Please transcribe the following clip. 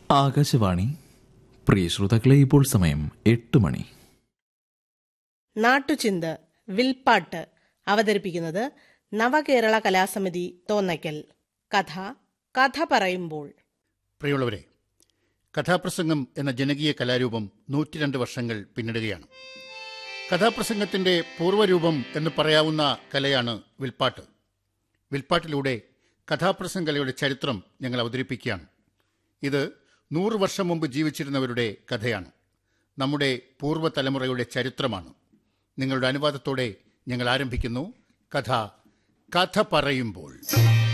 ആകാശവാണി പ്രിയ ശ്രോതാക്കളെ ഇപ്പോൾ സമയം എട്ട് മണി നാട്ടുചിന്ത് വിൽപ്പാട്ട് അവതരിപ്പിക്കുന്നത് നവകേരള കലാസമിതി തോന്നയ്ക്കൽ കഥ കഥ പറയുമ്പോൾ പ്രിയമുള്ളവരെ കഥാപ്രസംഗം എന്ന ജനകീയ കലാരൂപം നൂറ്റിരണ്ട് വർഷങ്ങൾ പിന്നിടുകയാണ് കഥാപ്രസംഗത്തിന്റെ പൂർവ്വരൂപം എന്ന് പറയാവുന്ന കലയാണ് വിൽപ്പാട്ട് വിൽപ്പാട്ടിലൂടെ കഥാപ്രസംഗ കലയുടെ ചരിത്രം ഞങ്ങൾ അവതരിപ്പിക്കുകയാണ് ഇത് നൂറ് വർഷം മുമ്പ് ജീവിച്ചിരുന്നവരുടെ കഥയാണ് നമ്മുടെ പൂർവ്വ തലമുറയുടെ ചരിത്രമാണ് നിങ്ങളുടെ അനുവാദത്തോടെ ഞങ്ങൾ ആരംഭിക്കുന്നു കഥ കഥ പറയുമ്പോൾ